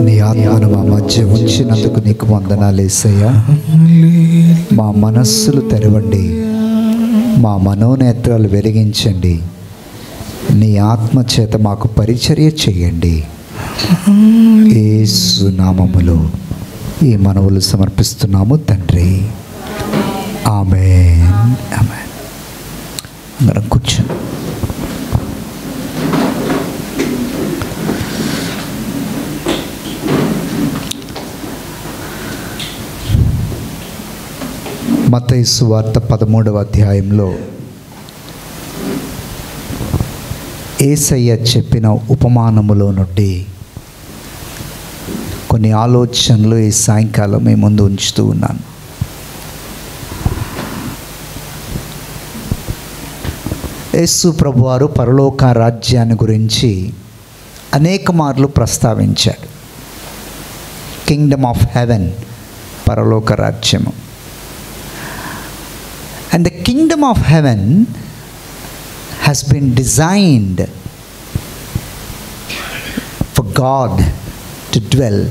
నీ ఆత్మను మా మధ్య ఉంచినందుకు నీకు వందనాలు వేసయ్యా మా మనస్సులు తెరవండి మా మనోనేత్రాలు వెలిగించండి నీ ఆత్మ చేత మాకు పరిచర్య చేయండి ఏసు నామములో ఈ మనవులు సమర్పిస్తున్నాము తండ్రి ఆమె ఆమె అందరం కూర్చోండి మతైసు వార్త పదమూడవ అధ్యాయంలో ఏసయ్య చెప్పిన ఉపమానములో నుండి కొన్ని ఆలోచనలు ఈ సాయంకాలం మీ ముందు ఉంచుతూ ఉన్నాను యేసు ప్రభువారు పరలోక రాజ్యాన్ని గురించి అనేక మార్లు ప్రస్తావించాడు కింగ్డమ్ ఆఫ్ హెవెన్ పరలోక రాజ్యము and the kingdom of heaven has been designed for God to dwell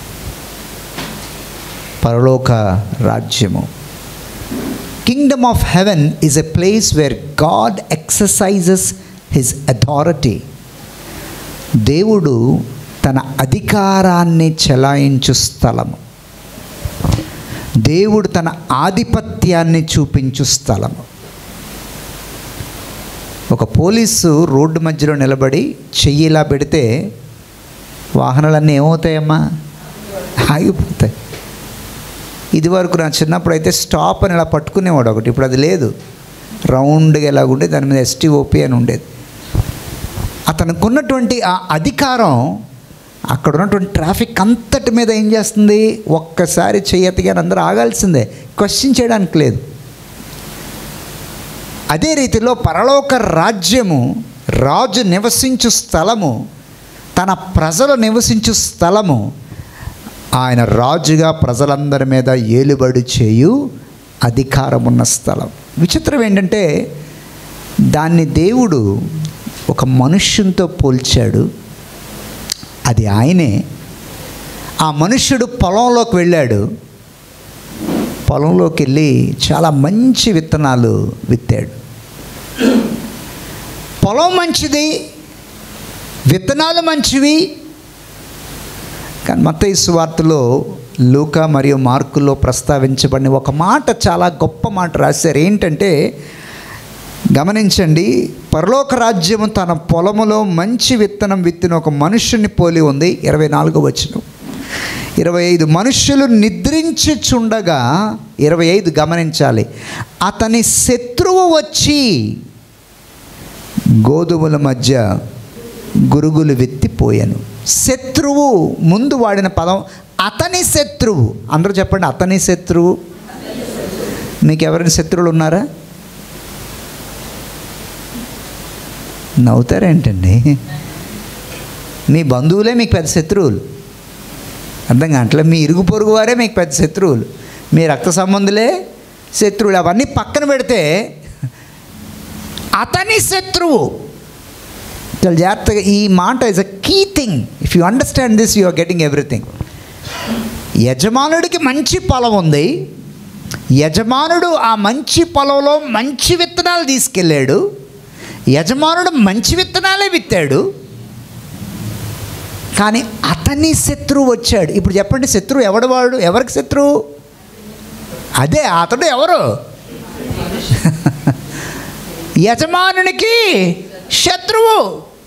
పరలోక రాజ్యము kingdom of heaven is a place where God exercises his authority దేవుడు తన అధికారాన్ని చెలాయించు స్థలము దేవుడు తన ఆధిపత్యాన్ని చూపించు స్థలము ఒక పోలీసు రోడ్డు మధ్యలో నిలబడి చెయ్యి ఇలా పెడితే వాహనాలన్నీ ఏమవుతాయమ్మా ఆగిపోతాయి ఇది వరకు నా చిన్నప్పుడు అయితే స్టాప్ అని ఇలా పట్టుకునేవాడు ఒకటి ఇప్పుడు అది లేదు రౌండ్గా ఎలాగుండే దాని మీద ఎస్టీఓపి అని ఉండేది అతనికి ఉన్నటువంటి ఆ అధికారం అక్కడ ఉన్నటువంటి ట్రాఫిక్ అంతటి మీద ఏం చేస్తుంది ఒక్కసారి చెయ్యతిగాని అందరూ ఆగాల్సిందే క్వశ్చన్ చేయడానికి లేదు అదే రీతిలో పరలోక రాజ్యము రాజు నివసించు స్థలము తన ప్రజలు నివసించు స్థలము ఆయన రాజుగా ప్రజలందరి మీద ఏలుబడి చేయు అధికారం ఉన్న స్థలం విచిత్రం ఏంటంటే దాన్ని దేవుడు ఒక మనుష్యునితో పోల్చాడు అది ఆయనే ఆ మనుష్యుడు పొలంలోకి వెళ్ళాడు పొలంలోకి వెళ్ళి చాలా మంచి విత్తనాలు విత్తాడు పొలం మంచిది విత్తనాలు మంచివి కానీ మత్తయి వార్తలో లూకా మరియు మార్కుల్లో ప్రస్తావించబడిన ఒక మాట చాలా గొప్ప మాట రాశారు ఏంటంటే గమనించండి పరలోక రాజ్యము తన పొలములో మంచి విత్తనం విత్తిన ఒక మనుష్యుని పోలి ఉంది ఇరవై నాలుగు వచ్చిన ఇరవై ఐదు మనుష్యులు నిద్రించుచుండగా ఇరవై ఐదు గమనించాలి అతని శత్రువు వచ్చి గోధుమల మధ్య గురుగులు వెత్తిపోయాను శత్రువు ముందు వాడిన పదం అతని శత్రువు అందరూ చెప్పండి అతని శత్రువు మీకు ఎవరైనా శత్రువులు ఉన్నారా నవ్వుతారేంటండి మీ బంధువులే మీకు పెద్ద శత్రువులు అర్థం కావట్లే మీ ఇరుగు పొరుగు వారే మీకు పెద్ద శత్రువులు మీ రక్త సంబంధులే శత్రువులు అవన్నీ పక్కన పెడితే అతని శత్రువు చాలా జాగ్రత్తగా ఈ మాట is a key thing if you understand this you are getting everything యజమానుడికి మంచి పొలం ఉంది యజమానుడు ఆ మంచి పొలంలో మంచి విత్తనాలు తీసుకెళ్ళాడు యజమానుడు మంచి విత్తనాలే విత్తాడు కానీ అతని శత్రువు వచ్చాడు ఇప్పుడు చెప్పండి శత్రువు ఎవడు వాడు ఎవరికి శత్రువు అదే అతడు ఎవరు యజమానునికి శత్రువు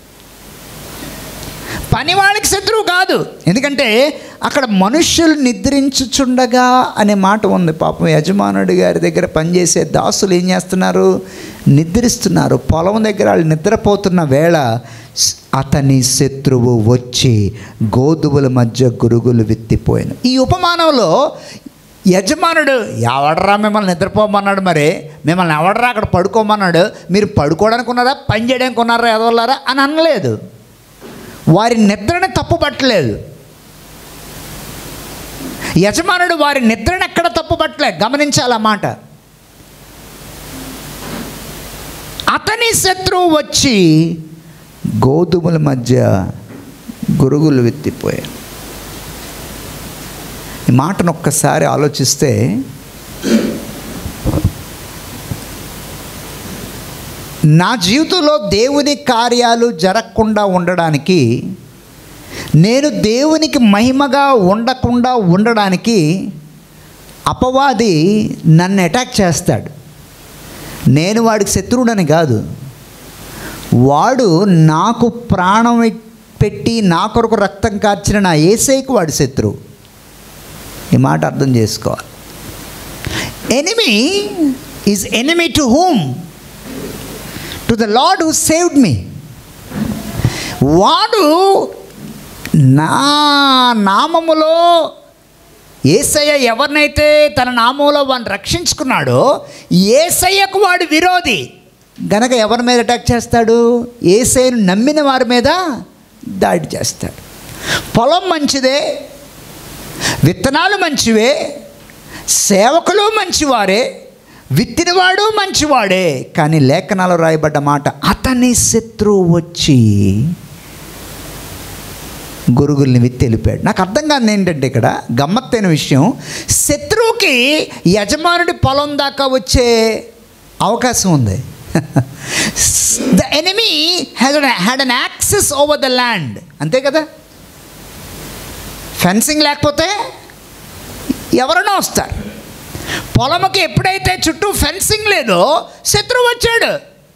పనివాడికి శత్రువు కాదు ఎందుకంటే అక్కడ మనుష్యులు నిద్రించుచుండగా అనే మాట ఉంది పాపం యజమానుడి గారి దగ్గర పనిచేసే దాసులు ఏం చేస్తున్నారు నిద్రిస్తున్నారు పొలం దగ్గర వాళ్ళు నిద్రపోతున్న వేళ స్- అతని శత్రువు వచ్చి గోధుమల మధ్య గురుగులు విత్తిపోయాను ఈ ఉపమానంలో యజమానుడు ఎవడరా మిమ్మల్ని నిద్రపోమన్నాడు మరి మిమ్మల్ని ఎవడరా అక్కడ పడుకోమన్నాడు మీరు పడుకోవడానికి ఉన్నారా పని చేయడానికి ఉన్నారా ఎదవలారా అని అనలేదు వారి నిద్రని తప్పు పట్టలేదు యజమానుడు వారి నిద్రను ఎక్కడ తప్పు పట్టలే గమనించాలి ఆ మాట అతని శత్రువు వచ్చి గోధుమల మధ్య గురుగులు విత్తిపోయారు ఈ మాటను ఒక్కసారి ఆలోచిస్తే నా జీవితంలో దేవుని కార్యాలు జరగకుండా ఉండడానికి నేను దేవునికి మహిమగా ఉండకుండా ఉండడానికి అపవాది నన్ను అటాక్ చేస్తాడు నేను వాడికి శత్రువుడని కాదు వాడు నాకు ప్రాణం పెట్టి నా కొరకు రక్తం కార్చిన నా ఏసైకి వాడు శత్రువు ఈ మాట అర్థం చేసుకోవాలి enemy is enemy to whom to the Lord who saved me వాడు నా నామములో ఏసయ్య ఎవరినైతే తన నామంలో వాడిని రక్షించుకున్నాడో ఏసయ్యకు వాడు విరోధి గనక ఎవరి మీద అటాక్ చేస్తాడు ఏసయ్యను నమ్మిన వారి మీద దాడి చేస్తాడు పొలం మంచిదే విత్తనాలు మంచివే సేవకులు మంచివారే విత్తినవాడు మంచివాడే కానీ లేఖనాలు రాయబడ్డ మాట అతని శత్రువు వచ్చి గురుగుల్ని విత్తి వెళ్ళిపోయాడు నాకు అర్థం కాదు ఏంటంటే ఇక్కడ గమ్మత్తైన విషయం శత్రువుకి యజమానుడి పొలం దాకా వచ్చే అవకాశం ఉంది the enemy had had an access over the land అంతే కదా ఫెన్సింగ్ లేకపోతే ఎవరైనా వస్తారు పొలంకి ఎప్పుడైతే చుట్టూ ఫెన్సింగ్ లేదో శత్రువు వచ్చాడు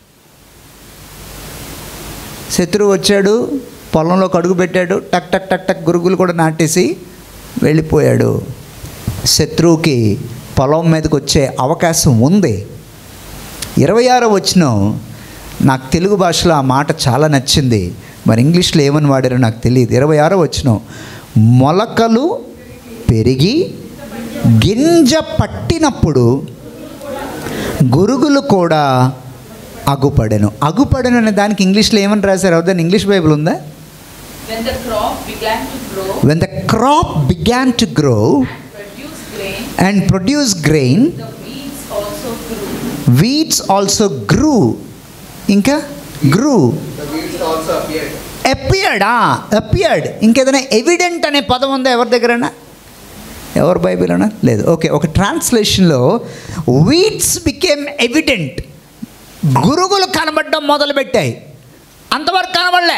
శత్రువు వచ్చాడు పొలంలో కడుగు పెట్టాడు టక్ టక్ టక్ టక్ గురుగులు కూడా నాటేసి వెళ్ళిపోయాడు శత్రువుకి పొలం మీదకి వచ్చే అవకాశం ఉంది ఇరవై ఆరో వచ్చిన నాకు తెలుగు భాషలో ఆ మాట చాలా నచ్చింది మరి ఇంగ్లీష్లో ఏమని వాడారో నాకు తెలియదు ఇరవై ఆరో వచ్చిన మొలకలు పెరిగి గింజ పట్టినప్పుడు గురుగులు కూడా అగుపడెను అగుపడెను అనే దానికి ఇంగ్లీష్లో ఏమని రాశారు అవుతుంది ఇంగ్లీష్ బైబిల్ ఉందా When the crop began to grow when the crop began to grow and produce grain, and produce grain the weeds also grew. Weeds also grew ఇంకా grew The weeds also appeared. అపియర్డా appeared ఇంకేదైనా evident అనే పదం ఉందా ఎవరి దగ్గరైనా ఎవరి Bible అనా లేదు ఓకే ఒక ట్రాన్స్లేషన్లో వీడ్స్ బికేమ్ ఎవిడెంట్ గురుగులు కనబడడం మొదలుపెట్టాయి అంతవరకు కనబడలే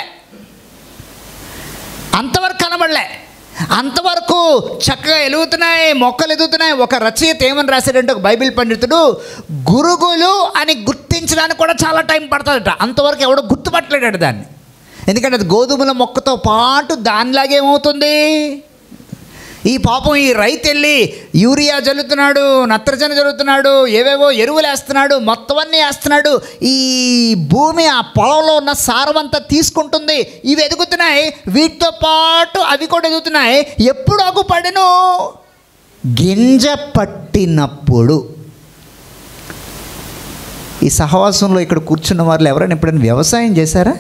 అంతవరకు కనబడలే అంతవరకు చక్కగా ఎలుగుతున్నాయి మొక్కలు ఎదుగుతున్నాయి ఒక రచయిత ఏమని రాశాడంటే ఒక బైబిల్ పండితుడు గురుగులు అని గుర్తించడానికి కూడా చాలా టైం పడుతుందట అంతవరకు ఎవడో గుర్తుపట్టలేడు దాన్ని ఎందుకంటే అది గోధుమల మొక్కతో పాటు దానిలాగే ఏమవుతుంది ఈ పాపం ఈ రైతు వెళ్ళి యూరియా జల్లుతున్నాడు నత్రజని జల్లుతున్నాడు ఏవేవో ఎరువులు వేస్తున్నాడు మొత్తం అన్నీ వేస్తున్నాడు ఈ భూమి ఆ పొలంలో ఉన్న సారం అంతా తీసుకుంటుంది ఇవి ఎదుగుతున్నాయి వీటితో పాటు అవి కూడా ఎదుగుతున్నాయి ఎప్పుడు అగుపడను గింజ పట్టినప్పుడు ఈ సహవాసంలో ఇక్కడ కూర్చున్న వాళ్ళు ఎవరైనా ఎప్పుడైనా వ్యవసాయం చేశారా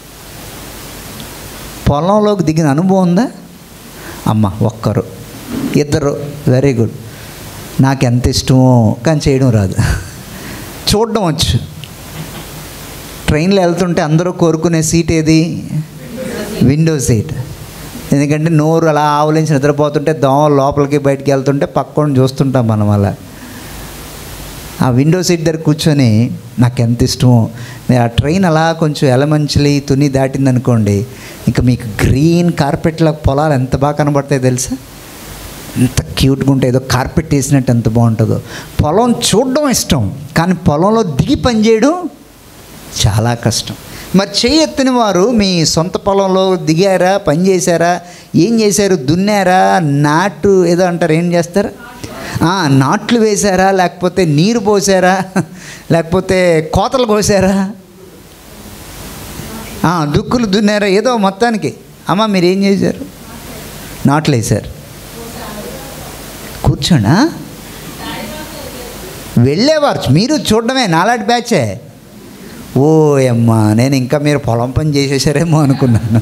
పొలంలోకి దిగిన అనుభవం ఉందా అమ్మ ఒక్కరు ఇద్దరు వెరీ గుడ్ నాకు ఎంత ఇష్టమో కానీ చేయడం రాదు చూడడం వచ్చు ట్రైన్లో వెళ్తుంటే అందరూ కోరుకునే సీట్ ఏది విండో సీట్ ఎందుకంటే నోరు అలా ఆవలించి నిద్రపోతుంటే దోమలు లోపలికి బయటికి వెళ్తుంటే పక్కన చూస్తుంటాం మనం అలా ఆ విండో సీట్ దగ్గర కూర్చొని నాకు ఎంత ఇష్టమో మీరు ఆ ట్రైన్ అలా కొంచెం ఎలమంచిలి తుని దాటిందనుకోండి ఇంకా మీకు గ్రీన్ కార్పెట్ల పొలాలు ఎంత బాగా కనబడతాయి తెలుసా ఎంత క్యూట్గా ఉంటే ఏదో కార్పెట్ వేసినట్టు ఎంత బాగుంటుందో పొలం చూడడం ఇష్టం కానీ పొలంలో దిగి పనిచేయడం చాలా కష్టం మరి చేయి ఎత్తిన వారు మీ సొంత పొలంలో దిగారా పని చేశారా ఏం చేశారు దున్నారా నాటు ఏదో అంటారు ఏం చేస్తారు ఆ, నాట్లు వేశారా లేకపోతే నీరు పోసారా లేకపోతే కోతలు కోసారా ఆ, దుక్కులు దున్నారా ఏదో మొత్తానికి అమ్మ మీరు ఏం చేశారు నాట్లు వేశారు కూర్చోనా వెళ్ళేవారు మీరు చూడడమే నాలాంటి బ్యాచే ఓ అమ్మా నేను ఇంకా మీరు పొలం పని చేసేసారేమో అనుకున్నాను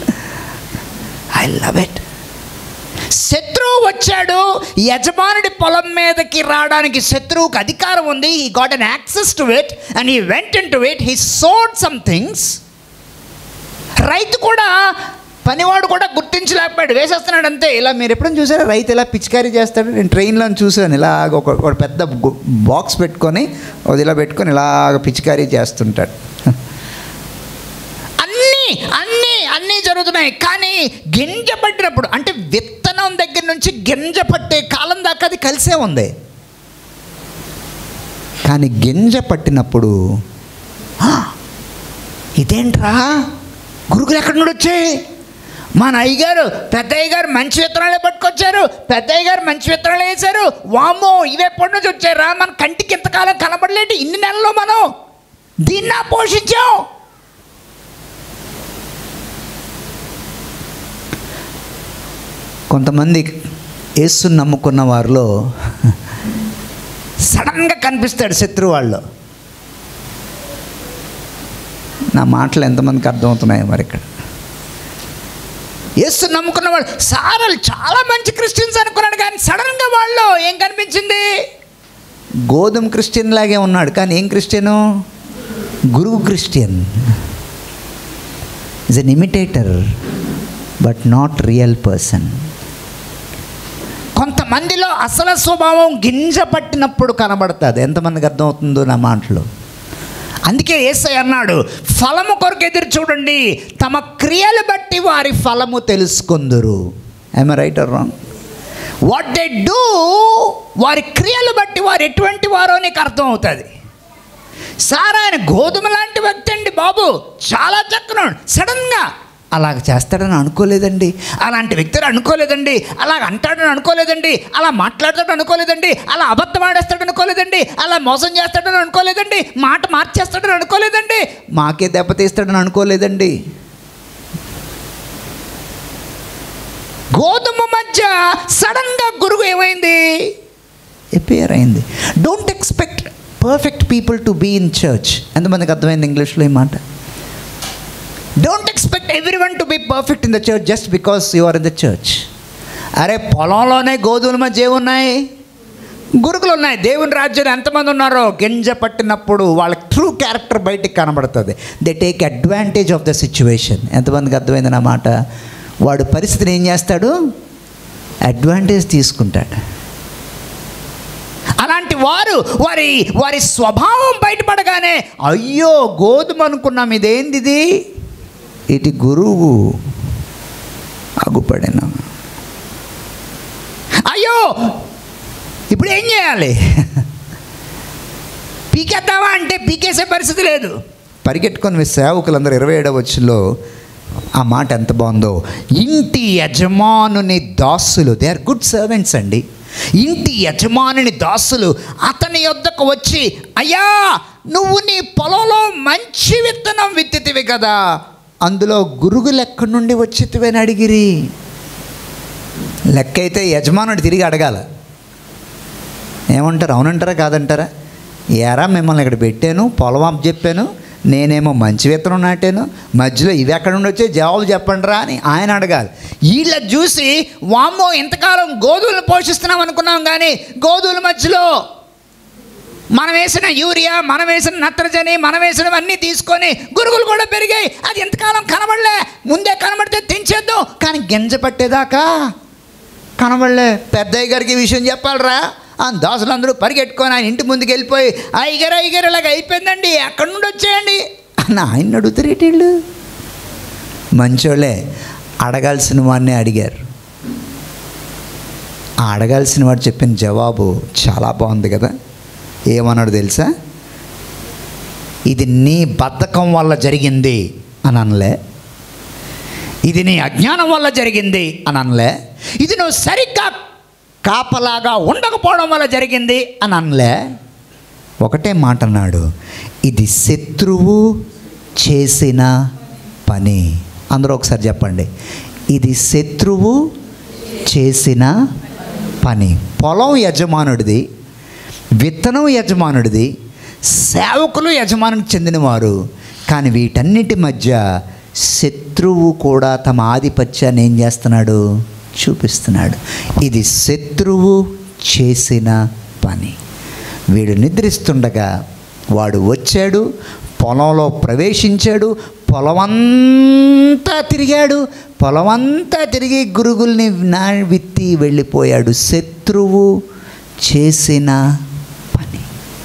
ఐ లవ్ ఇట్ శత్రువు వచ్చాడు యజమానుడి పొలం మీదకి రావడానికి శత్రువుకి అధికారం ఉంది he got an access to it and he went in to it he sowed some things రైతు కూడా పనివాడు కూడా గుర్తించలేకపోయాడు వేసేస్తున్నాడు అంతే ఇలా మీరు ఎప్పుడైనా చూసారా రైతు ఇలా పిచికారీ చేస్తాడు నేను ట్రైన్లో చూసాను ఇలాగ ఒక ఒక పెద్ద బాక్స్ పెట్టుకొని అది ఇలా పెట్టుకొని ఇలాగ పిచికారీ చేస్తుంటాడు అన్నీ అన్నీ అన్నీ జరుగుతున్నాయి కానీ గింజ పట్టినప్పుడు అంటే విత్తనం దగ్గర నుంచి గింజ పట్టే కాలం దాకా అది కలిసే ఉంది కానీ గింజ పట్టినప్పుడు "ఆ, ఇదేంట్రా గురుగులు ఎక్కడి నుండి వచ్చాయి మన అయ్యగారు పెద్ద అయ్యగారు మంచి విత్తనాలే పట్టుకొచ్చారు పెద్ద అయ్యగారు మంచి విత్తనాలు వేశారు వామ్మో ఇవి ఎప్పటి నుంచి వచ్చారా మన కంటికి ఇంతకాలం కనబడలేదు ఇన్ని నెలల్లో మనం దీన్నా పోషించాం కొంతమంది యేసుని నమ్ముకున్న వారిలో సడన్గా కనిపిస్తాడు శత్రువు వాళ్ళు నా మాటలు ఎంతమందికి అర్థమవుతున్నాయో మరి ఇక్కడ యేసు నమ్ముకున్న వాళ్ళు సారలు చాలా మంచి క్రిస్టియన్స్ అనుకున్నాడు కానీ సడన్గా వాళ్ళు ఏం కనిపించింది గోధుమ క్రిస్టియన్ లాగే ఉన్నాడు కానీ ఏం క్రిస్టియను గురువు Christian is an imitator but not real person కొంతమందిలో అసలు స్వభావం గింజ పట్టినప్పుడు కనబడుతుంది ఎంతమందికి అర్థమవుతుందో నా మాటలు అందుకే ఏసై అన్నాడు ఫలము కొరకు ఎదురు చూడండి తమ క్రియలు బట్టి వారి ఫలము తెలుసుకుందురు I'm right or wrong what they do వారి క్రియలు బట్టి వారు ఎటువంటి వారో నీకు అర్థం అవుతుంది సార్ ఆయన గోధుమ లాంటి వ్యక్తి అండి బాబు చాలా చక్కనాడు సడన్గా అలాగ చేస్తాడని అనుకోలేదండి అలాంటి వ్యక్తిని అనుకోలేదండి అలాగ అంటాడని అనుకోలేదండి అలా మాట్లాడతాడని అనుకోలేదండి అలా అబద్ధం ఆడేస్తాడని అనుకోలేదండి అలా మోసం చేస్తాడని అనుకోలేదండి మాట మార్చేస్తాడని అనుకోలేదండి మాకే దెబ్బతీస్తాడని అనుకోలేదండి గోధుమ మధ్య సడన్గా గురువు ఏమైంది ఎపియర్ అయింది don't expect perfect people to be in church ఎంతమందికి అర్థమైంది ఇంగ్లీష్లో ఈ మాట don't expect everyone to be perfect in the church just because you are in the church అరే పొలంలోనే గోధుమల మధ్య ఏమున్నాయి గురుకులు ఉన్నాయి దేవుని రాజ్యంలో ఎంతమంది ఉన్నారో గింజ పట్టినప్పుడు వాళ్ళ ట్రూ క్యారెక్టర్ బయటికి కనబడుతుంది they take advantage of the situation ఎంతమందికి అర్థమైంది నా మాట వాడు పరిస్థితిని ఏం చేస్తాడు అడ్వాంటేజ్ తీసుకుంటాడు అలాంటి వారు వారి వారి స్వభావం బయటపడగానే అయ్యో గోధుమ అనుకున్నాం ఇదేంది ఇది ఇటు గురువు అగుపడిన అయ్యో ఇప్పుడు ఏం చేయాలి పీకేద్దామా అంటే పీకేసే పరిస్థితి లేదు పరిగెట్టుకొని సేవకులందరూ ఇరవై ఏడవ వచ్చులో ఆ మాట ఎంత బాగుందో ఇంటి యజమానుని దాసులు దే ఆర్ గుడ్ సర్వెంట్స్ అండి ఇంటి యజమానుని దాసులు అతని యొద్దకు వచ్చి అయ్యా నువ్వు నీ పొలంలో మంచి విత్తనం విత్తితివి కదా అందులో గురుగులు ఎక్కడి నుండి వచ్చితివని అడిగిరి లెక్క అయితే యజమానుడు తిరిగి అడగాల ఏమంటారు అవునంటారా కాదంటారా ఏరా మిమ్మల్ని ఇక్కడ పెట్టాను పొలం అప్ చెప్పాను నేనేమో మంచి విత్తనం నాటాను మధ్యలో ఇవి ఎక్కడ నుండి వచ్చే జవాబు చెప్పండి రా అని ఆయన అడగాలి వీళ్ళ చూసి వామ్మో ఇంతకాలం గోధుమలు పోషిస్తున్నాం అనుకున్నాం కానీ గోధుమల మధ్యలో మనం వేసిన యూరియా మనం వేసిన నత్రజని మనం వేసినవన్నీ తీసుకొని గురుగులు కూడా పెరిగాయి అది ఎంతకాలం కనబడలే ముందే కనబడితే తెంచేద్దాం కానీ గింజ పట్టేదాకా కనబడలే పెద్దయ్య గారికి ఈ విషయం చెప్పాలరా ఆ దాసులందరూ పరిగెట్టుకొని ఆయన ఇంటి ముందుకు వెళ్ళిపోయి అయ్యగారు అయ్యగారు ఇలాగ అయిపోయిందండి ఎక్కడి నుండి వచ్చేయండి అని ఆయన అడుగుతారు వీళ్ళు మంచోళ్ళే అడగాల్సిన వాడిని అడిగారు ఆ అడగాల్సిన వాడు చెప్పిన జవాబు చాలా బాగుంది కదా ఏమన్నాడు తెలుసా ఇది నీ బద్ధకం వల్ల జరిగింది అని అనలే ఇది నీ అజ్ఞానం వల్ల జరిగింది అని అనలే ఇది నువ్వు సరిగ్గా కాపలాగా ఉండకపోవడం వల్ల జరిగింది అని అనలే ఒకటే మాట అన్నాడు ఇది శత్రువు చేసిన పని అందరూ ఒకసారి చెప్పండి ఇది శత్రువు చేసిన పని పొలం యజమానుడిది విత్తనం యజమానుడిది సేవకులు యజమానునికి చెందినవారు కానీ వీటన్నిటి మధ్య శత్రువు కూడా తమ ఆధిపత్యాన్ని ఏం చేస్తున్నాడు చూపిస్తున్నాడు ఇది శత్రువు చేసిన పని వీడు నిద్రిస్తుండగా వాడు వచ్చాడు పొలంలో ప్రవేశించాడు పొలమంతా తిరిగాడు పొలమంతా తిరిగి గురుగుల్ని నా విత్తి వెళ్ళిపోయాడు శత్రువు చేసిన పని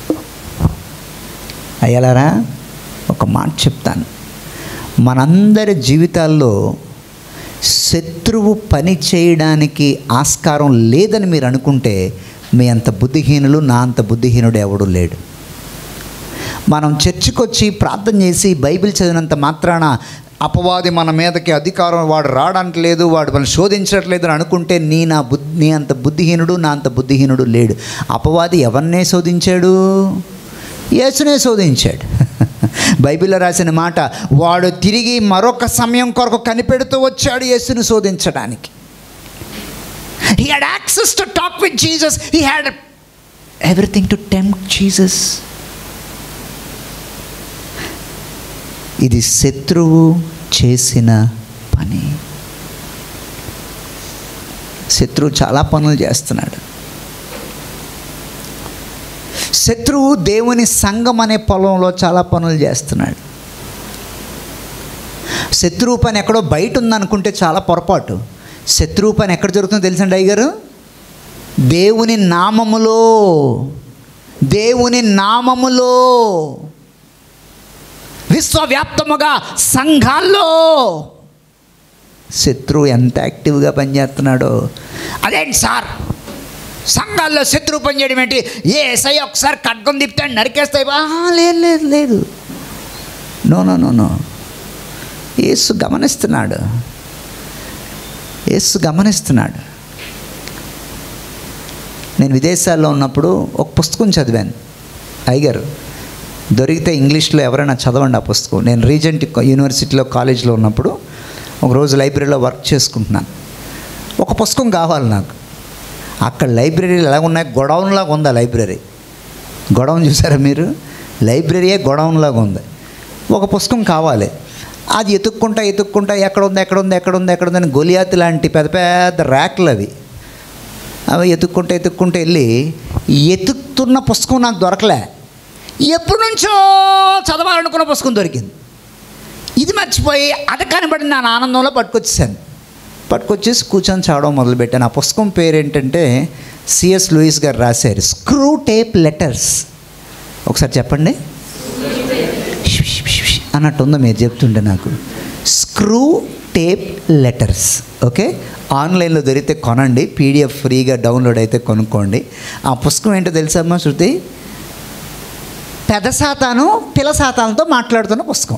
అయ్యలారా ఒక మాట చెప్తాను మనందరి జీవితాల్లో శత్రువు పని చేయడానికి ఆస్కారం లేదని మీరు అనుకుంటే మీ అంత బుద్ధిహీనులు నా అంత బుద్ధిహీనుడు ఎవడు లేడు మనం చర్చికొచ్చి ప్రార్థన చేసి బైబిల్ చదివినంత మాత్రాన అపవాది మన మీదకి అధికారం వాడు రావడానికి లేదు వాడు మనం శోధించట్లేదు అని అనుకుంటే నీ నా బుద్ధి నీ అంత బుద్ధిహీనుడు నా అంత బుద్ధిహీనుడు లేడు అపవాది ఎవరినే శోధించాడు యేసునే శోధించాడు బైబిల్లో రాసిన మాట వాడు తిరిగి మరొక సమయం కొరకు కనిపెడుతూ వచ్చాడు యేసుని శోధించడానికి he had access to talk with Jesus he had everything to tempt Jesus ఇది శత్రువు చేసిన పని శత్రువు చాలా పనులు చేస్తున్నాడు శత్రువు దేవుని సంఘం అనే పొలంలో చాలా పనులు చేస్తున్నాడు శత్రువు పని ఎక్కడో బయట ఉందనుకుంటే చాలా పొరపాటు శత్రువు పని ఎక్కడ జరుగుతుందో తెలుసండి అయ్యగారు దేవుని నామములో దేవుని నామములో విశ్వవ్యాప్తముగా సంఘాల్లో శత్రువు ఎంత యాక్టివ్గా పనిచేస్తున్నాడో అదేంటి సార్ సంఘాల్లో శత్రువు పనిచేయడం ఏంటి ఏ ఎస్ఐ ఒకసారి ఖడ్గం తిప్పితే నరికేస్తాయి బా లేదు లేదు లేదు నో నో నో నో యేసు గమనిస్తున్నాడు యేసు గమనిస్తున్నాడు నేను విదేశాల్లో ఉన్నప్పుడు ఒక పుస్తకం చదివాను ఐగర్ దొరికితే ఇంగ్లీష్లో ఎవరైనా చదవండి ఆ పుస్తకం నేను రీజెంట్ యూనివర్సిటీలో కాలేజీలో ఉన్నప్పుడు ఒకరోజు లైబ్రరీలో వర్క్ చేసుకుంటున్నాను ఒక పుస్తకం కావాలి నాకు అక్కడ లైబ్రరీ ఎలా ఉన్నాయి గొడౌన్ లాగా ఉంది ఆ లైబ్రరీ గొడౌన్ చూసారా మీరు లైబ్రరీయే గొడౌన్ లాగా ఉంది ఒక పుస్తకం కావాలి అది ఎతుక్కుంటా ఎతుక్కుంటా ఎక్కడ ఉంది ఎక్కడ ఉంది ఎక్కడ ఉంది ఎక్కడ ఉందని గొలియాత్ లాంటి పెద్ద పెద్ద ర్యాక్లు అవి అవి ఎతుక్కుంటూ ఎతుక్కుంటూ వెళ్ళి ఎతుకుతున్న పుస్తకం నాకు దొరకలే ఎప్పటి నుంచో చదవాలనుకున్న పుస్తకం దొరికింది ఇది మర్చిపోయి అది కనబడి నా ఆనందంలో పట్టుకొచ్చేసాను పట్టుకొచ్చేసి కూర్చొని చదవడం మొదలుపెట్టాను ఆ పుస్తకం పేరు ఏంటంటే సిఎస్ లూయిస్ గారు రాశారు స్క్రూ టేప్ లెటర్స్ ఒకసారి చెప్పండి అన్నట్టుందో మీరు చెప్తుంటే నాకు స్క్రూ టేప్ లెటర్స్ ఓకే ఆన్లైన్లో దొరికితే కొనండి పీడిఎఫ్ ఫ్రీగా డౌన్లోడ్ అయితే కొనుక్కోండి ఆ పుస్తకం ఏంటో తెలుసమ్మా శృతి పెద్ద శాతాను పిల్ల శాతాలతో మాట్లాడుతున్న పుస్తకం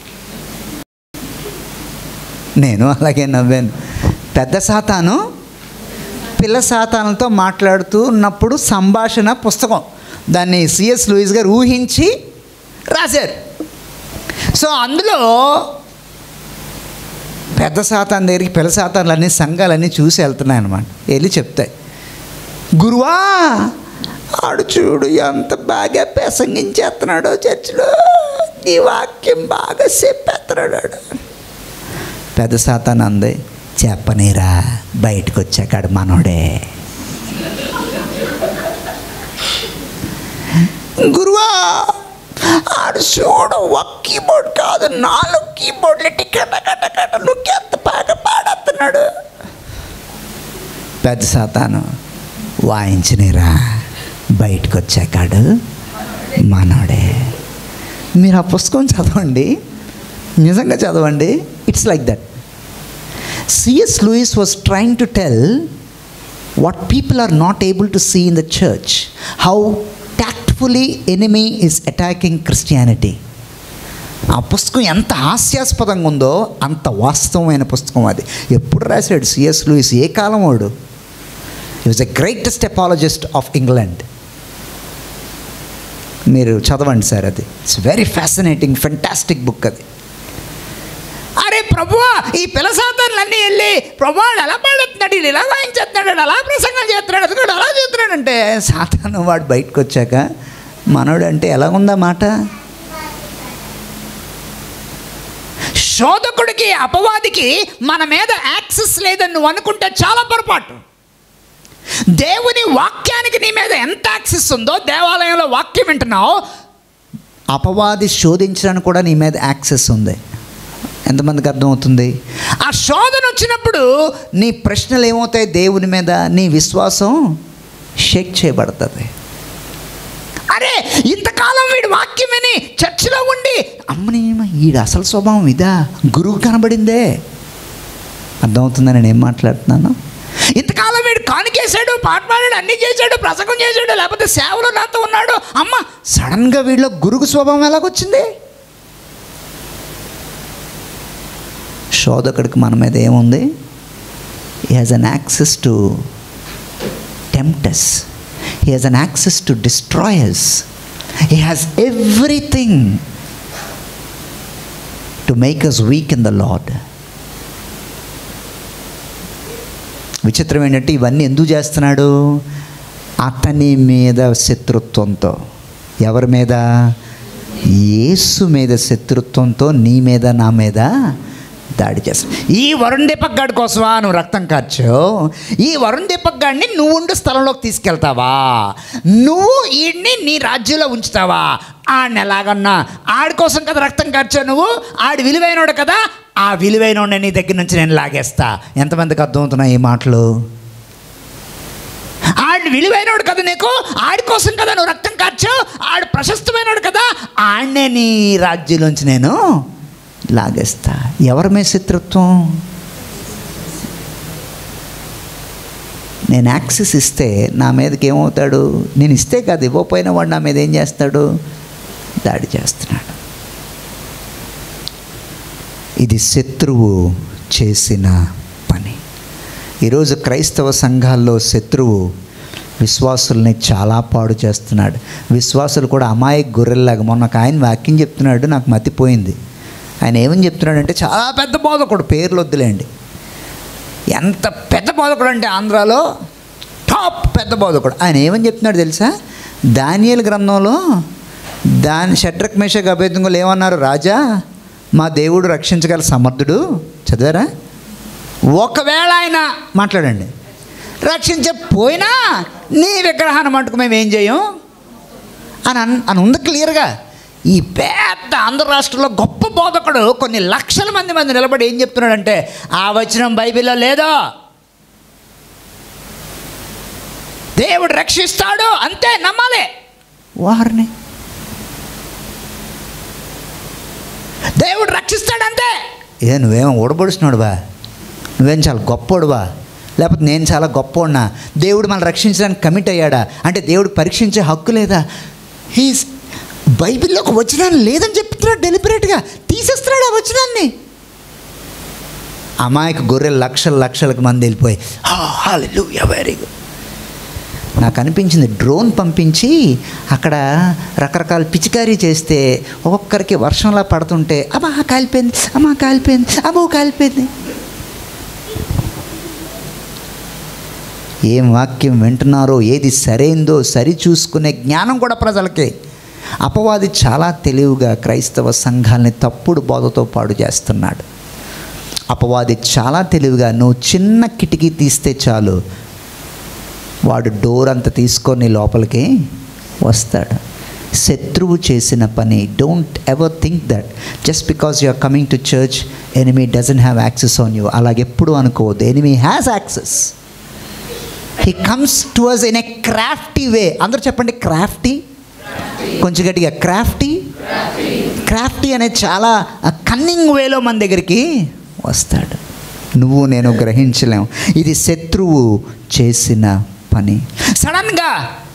నేను అలాగే నవ్వాను పెద్ద శాతాను పిల్ల శాతాలతో మాట్లాడుతూ ఉన్నప్పుడు సంభాషణ పుస్తకం దాన్ని సిఎస్ లూయిస్ గారు ఊహించి రాశారు సో అందులో పెద్ద శాతం దగ్గరికి పిల్ల శాతాలన్నీ సంఘాలన్నీ చూసి వెళ్తున్నాయి అనమాట వెళ్ళి చెప్తాయి గురువా ఆడు చూడు ఎంత బాగా ప్రసంగించేస్తున్నాడో చర్చిలో నీ వాక్యం బాగా చెప్పేస్తున్నాడు ఆడు పెద్ద శాతాన్ని అంది చెప్పనీరా బయటకు వచ్చాకాడు మనోడే గురువా ఆడు చూడు ఒక కీబోర్డ్ కాదు నాలుగు కీబోర్డ్లు టికెట్ కట్ట కట్ట నువ్వు ఎంత బాగా పాడేస్తున్నాడు పెద్ద శాతాను వాయించనిరా బయటకు వచ్చాకాడు మనోడే మీరు ఆ పుస్తకం చదవండి నిజంగా చదవండి it's like that C S Lewis was trying to tell what people are not able to see in the church how tactfully enemy is attacking christianity ఆ పుస్తకం ఎంత హాస్యాస్పదంగా ఉందో అంత వాస్తవమైన పుస్తకం అది ఎప్పుడు రాశాడు సిఎస్ లూయిస్ ఏ కాలం వాడు ఈ was the greatest apologist of England మీరు చదవండి సార్ అది it's very fascinating fantastic book అది అరే ప్రభువా ఈ పిల్ల సాతాన్లన్నీ వెళ్ళి ప్రభు వాడు ఎలా పాడుతున్నాడు వీడు ఇలా వాయించేస్తున్నాడు అలా ప్రసంగం చేస్తున్నాడు అదిగోడు అలా చేస్తున్నాడంటే సాతాను వాడు బయటకు వచ్చాక మనోడు అంటే ఎలా ఉందా మాట శోధకుడికి అపవాదికి మన మీద యాక్సెస్ లేదని నువ్వు అనుకుంటే చాలా పొరపాటు దేవుని వాక్యానికి నీ మీద ఎంత యాక్సెస్ ఉందో దేవాలయంలో వాక్యం వింటున్నావు అపవాది శోధించడానికి కూడా నీ మీద యాక్సెస్ ఉంది ఎంతమందికి అర్థమవుతుంది ఆ శోధన వచ్చినప్పుడు నీ ప్రశ్నలు ఏమవుతాయి దేవుని మీద నీ విశ్వాసం షేక్ చేయబడుతుంది అరే ఇంతకాలం వీడు వాక్యం విని చర్చిలో ఉండి అమ్మని ఈడు అసలు స్వభావం ఇదా గురువు కనబడిందే అర్థమవుతుందని నేను ఏం మాట్లాడుతున్నాను ఇంతకాలం వీడు కానికేశాడు పాట పాడాడు అన్నీ చేశాడు ప్రసంగం చేశాడు లేకపోతే సేవలో నాతో ఉన్నాడు అమ్మ సడన్గా వీళ్ళ గురువు స్వభావం ఎలాగొచ్చింది శోధకుడికి మన మీద ఏముంది he has an access to tempt us he has an access to destroy us he has everything to make us weak in the Lord విచిత్రం ఏంటంటే ఇవన్నీ ఎందుకు చేస్తున్నాడు అతని మీద శత్రుత్వంతో ఎవరి మీద యేసు మీద శత్రుత్వంతో నీ మీద నా మీద దాడి చేస్తా ఈ వరుణ్ దీపక్ గాడి కోసమా నువ్వు రక్తం కార్చావు ఈ వరుణ్ దీపక్ గాడిని నువ్వు ఉండు స్థలంలోకి తీసుకెళ్తావా నువ్వు ఈడిని నీ రాజ్యంలో ఉంచుతావా ఆడిని ఎలాగన్నా ఆడి కోసం కదా రక్తం కార్చావు నువ్వు ఆడి విలువైనోడు కదా ఆ విలువైనోడిని నీ దగ్గర నుంచి నేను లాగేస్తా ఎంతమందికి అర్థమవుతున్నాయి ఈ మాటలు ఆడిని విలువైనోడు కదా నీకు ఆడి కోసం కదా నువ్వు రక్తం కార్చావు ఆడు ప్రశస్తమైనోడు కదా ఆడనే నీ రాజ్యంలోంచి నేను లాగేస్తా ఎవరి మీద శత్రుత్వం నేను యాక్సెస్ ఇస్తే నా మీదకి ఏమవుతాడు నేను ఇస్తే కాదు ఇవ్వకపోయినా వాడు నా మీద ఏం చేస్తాడు దాడి చేస్తున్నాడు ఇది శత్రువు చేసిన పని ఈరోజు క్రైస్తవ సంఘాల్లో శత్రువు విశ్వాసుల్ని చాలా పాడు చేస్తున్నాడు విశ్వాసులు కూడా అమాయక గొర్రెల్లాగా మొన్న ఒక ఆయన వాక్యం చెప్తున్నాడు నాకు మతిపోయింది ఆయన ఏమని చెప్తున్నాడంటే చాలా పెద్ద బోధకుడు పేర్లు వద్దులేండి ఎంత పెద్ద బోధకుడు అంటే ఆంధ్రాలో టాప్ పెద్ద బోధకుడు ఆయన ఏమని చెప్తున్నాడు తెలుసా దానియల్ గ్రంథంలో దాని షడ్రక్ మేషక్ అభేదంగులు ఏమన్నారు రాజా మా దేవుడు రక్షించగల సమర్థుడు చదివారా ఒకవేళ ఆయన మాట్లాడండి రక్షించకపోయినా నీ విగ్రహాన్ని మటుకు మేము ఏం చేయం అని అన్ అని ఉంది క్లియర్గా ఈ పెద్ద ఆంధ్ర రాష్ట్రంలో గొప్ప బోధకుడు కొన్ని లక్షల మంది మంది నిలబడి ఏం చెప్తున్నాడంటే ఆ వచనం బైబిల్లో లేదో దేవుడు రక్షిస్తాడు అంతే నమ్మాలి వారిని దేవుడు రక్షిస్తాడంతే ఏ నువ్వేమో ఓడబడుస్తున్నాడు బా నువ్వేం చాలా గొప్పోడువా లేకపోతే నేను చాలా గొప్పోడినా దేవుడు మనల్ని రక్షించడానికి కమిట్ అయ్యాడా అంటే దేవుడు పరీక్షించే హక్కు లేదా హీస్ బైబిల్లోకి వచనాన్ని లేదని చెప్తున్నాడు డెలిబరేట్గా తీసేస్తున్నాడు ఆ వచనాన్ని అమాయక గొర్రె లక్షల లక్షలకు మంది వెళ్ళిపోయి వెరీ గుడ్ నాకు అనిపించింది డ్రోన్ పంపించి అక్కడ రకరకాల పిచికారీ చేస్తే ఒక్కొక్కరికి వర్షంలా పడుతుంటే అమ్మా కాలిపోయింది అమ్మా కాలిపోయింది అమ్మో కాలిపోయింది ఏం వాక్యం వింటున్నారో ఏది సరైందో సరి చూసుకునే జ్ఞానం కూడా ప్రజలకి అపవాది చాలా తెలివిగా క్రైస్తవ సంఘాలని తప్పుడు బోధతో పాడు చేస్తున్నాడు అపవాది చాలా తెలివిగా నువ్వు చిన్న కిటికీ తీస్తే చాలు వాడు డోర్ అంత తీసుకొని లోపలికి వస్తాడు శత్రువు చేసిన పని don't ever think that just because you are coming to church enemy doesn't have access on you అలాగెప్పుడు అనుకోవద్దు enemy has access he comes to us in a crafty way అందరూ చెప్పండి క్రాఫ్టీ కొంచెం గట్టిగా క్రాఫ్టీ క్రాఫ్టీ అనేది చాలా cunning వేలో మన దగ్గరికి వస్తాడు నువ్వు నేను గ్రహించలేము ఇది శత్రువు చేసిన పని సడన్గా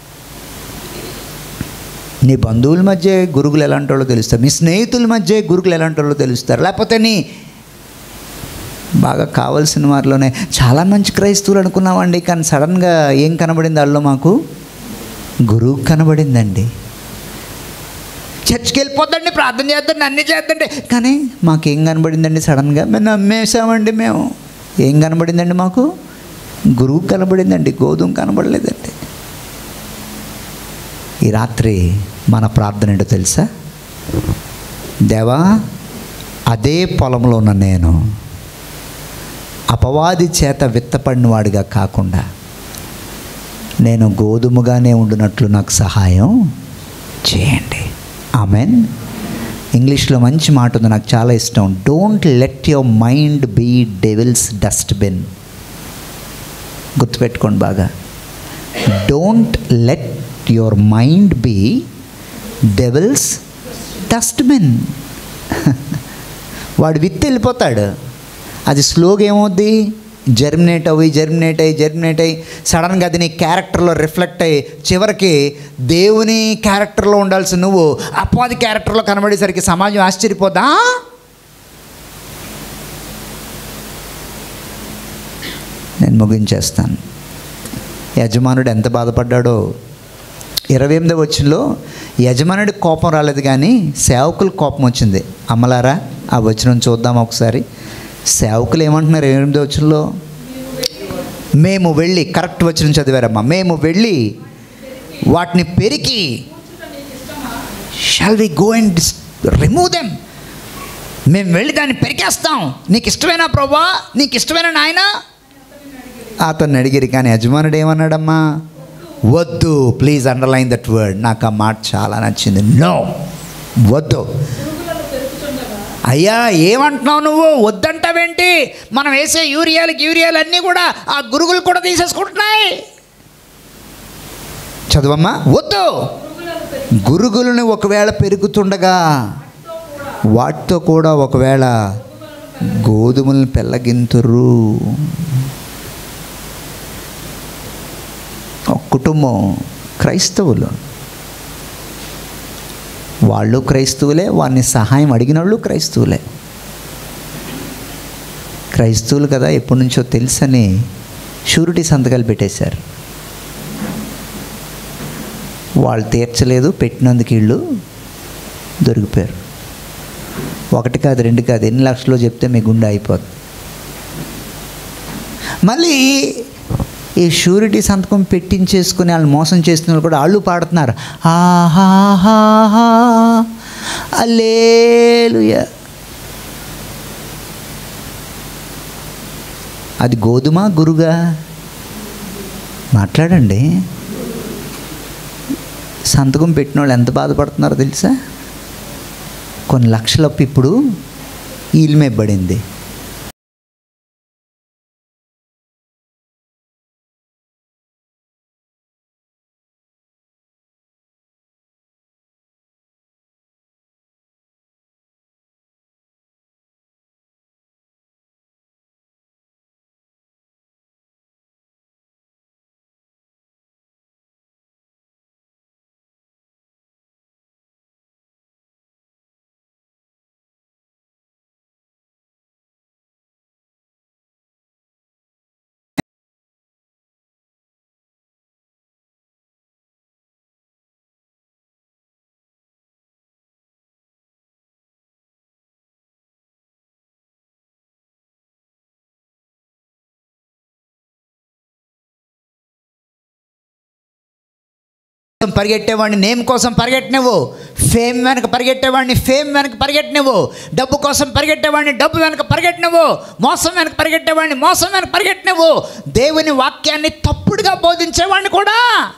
నీ బంధువుల మధ్య గురుగులు ఎలాంటి వాళ్ళో తెలుస్తారు మీ స్నేహితుల మధ్య గురుగులు ఎలాంటి వాళ్ళో తెలుస్తారు లేకపోతే నీ బాగా కావాల్సిన వారిలోనే చాలా మంచి క్రైస్తవులు అనుకున్నామండి కానీ సడన్గా ఏం కనబడింది వాళ్ళలో మాకు గురువు కనబడిందండి చర్చ్కి వెళ్ళిపోద్దండి ప్రార్థన చేద్దండి అన్నీ చేద్దండి కానీ మాకేం కనబడిందండి సడన్గా మేము నమ్మేసామండి మేము ఏం కనబడిందండి మాకు గురువు కనబడిందండి గోధుమ కనబడలేదండి ఈ రాత్రి మన ప్రార్థన ఏంటో తెలుసా దేవా అదే పొలంలో ఉన్న నేను అపవాది చేత విత్తపడినవాడిగా కాకుండా నేను గోధుమగానే ఉండునట్లు నాకు సహాయం చేయండి ఆమెన్ ఇంగ్లీష్లో మంచి మాట ఉంది నాకు చాలా ఇష్టం don't let your mind be devil's dustbin గుర్తుపెట్టుకోండి బాగా don't let your mind be devil's dustbin వాడు విత్తి వెళ్ళిపోతాడు అది స్లోగా ఏమవుద్ది జర్మినేట్ అవి జర్మినేట్ అయ్యి జర్మినేట్ అయ్యి సడన్గా అది నీ క్యారెక్టర్లో రిఫ్లెక్ట్ అయ్యి చివరికి దేవుని క్యారెక్టర్లో ఉండాల్సి నువ్వు అపవాది క్యారెక్టర్లో కనబడేసరికి సమాజం ఆశ్చర్యపోదా నేను ముగించేస్తాను యజమానుడు ఎంత బాధపడ్డాడో ఇరవై ఎనిమిదో వచ్చినలో యజమానుడి కోపం రాలేదు కానీ సేవకులకు కోపం వచ్చింది అమ్మలారా ఆ వచనం చూద్దాం ఒకసారి సేవకులు ఏమంటున్నారు ఇరవై ఎనిమిదో వచ్చినలో మేము వెళ్ళి కరెక్ట్ వచ్చిన చదివారమ్మా మేము వెళ్ళి వాటిని పెరికి shall we go and remove them మేము వెళ్ళి దాన్ని పెరికేస్తాం నీకు ఇష్టమేనా ప్రభా నీకు ఇష్టమేనా నాయనా అతన్ని అడిగిరి కానీ యజమానుడు ఏమన్నాడమ్మా వద్దు ప్లీజ్ అండర్లైన్ దట్ వర్డ్ నాకు ఆ మాట చాలా నచ్చింది నో వద్దు అయ్యా ఏమంటున్నావు నువ్వు వద్దంటావేంటి మనం వేసే యూరియాలకి యూరియాలు అన్నీ కూడా ఆ గురుగులు కూడా తీసేసుకుంటున్నాయి చదువమ్మా వద్దు గురుగులను ఒకవేళ పెరుగుతుండగా వాటితో కూడా ఒకవేళ గోధుమలను పెళ్ళగింతురు ఒక కుటుంబం క్రైస్తవులు వాళ్ళు క్రైస్తవులే వారిని సహాయం అడిగిన వాళ్ళు క్రైస్తవులే క్రైస్తవులు కదా ఎప్పటి నుంచో తెలుసని షూరిటీ సంతకాలు పెట్టేశారు వాళ్ళు తీర్చలేదు పెట్టినందుకు వీళ్ళు దొరికిపోయారు ఒకటి కాదు రెండు కాదు ఎన్ని లక్షలు చెప్తే మీ గుండె అయిపోతుంది మళ్ళీ ఈ షూరిటీ సంతకం పెట్టించేసుకుని వాళ్ళు మోసం చేసిన వాళ్ళు కూడా వాళ్ళు పాడుతున్నారు ఆహాహాహా అల్లేలుయ అది గోధుమ గురుగా మాట్లాడండి సంతకం పెట్టిన వాళ్ళు ఎంత బాధపడుతున్నారో తెలుసా కొన్ని లక్షల అప్పు ఇప్పుడు వీళ్ళ మీద పడింది పరిగెట్టేవాడిని నేమ్ కోసం పరిగెట్టినవు ఫేమ్ వెనక పరిగెట్టేవాడిని ఫేమ్ వెనక పరిగెట్టినవు డబ్బు కోసం పరిగెట్టేవాడిని డబ్బు వెనక పరిగెట్టినవు మోసం వెనక పరిగెట్టేవాడిని మోసం వెనక పరిగెట్టినవు దేవుని వాక్యాన్ని తప్పుడుగా బోధించేవాడిని కూడా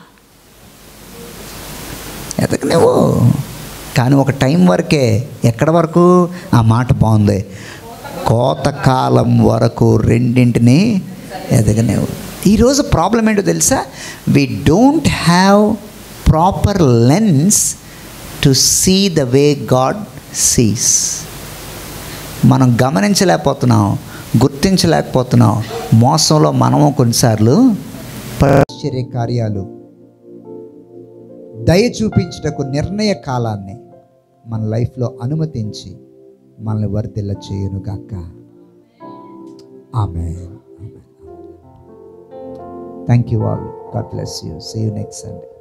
ఎతకనేవు కానీ ఒక టైం వరకే ఎక్కడ వరకు ఆ మాట బాగుంది కోతకాలం వరకు రెండింటిని ఎదగనేవు ఈరోజు ప్రాబ్లం ఏంటో తెలుసా we don't have proper lens to see the way God sees మనం గమనించలేకపోతున్నాం గుర్తించలేకపోతున్నాం మోసంలో మనము కొన్నిసార్లు ఆశ్చర్య కార్యాలు దయ చూపించుటకు నిర్ణయ కాలాన్ని మన లైఫ్లో అనుమతించి మనల్ని వర్ధిల్ల చేయును గాక ఆమె thank you all God bless you see you next Sunday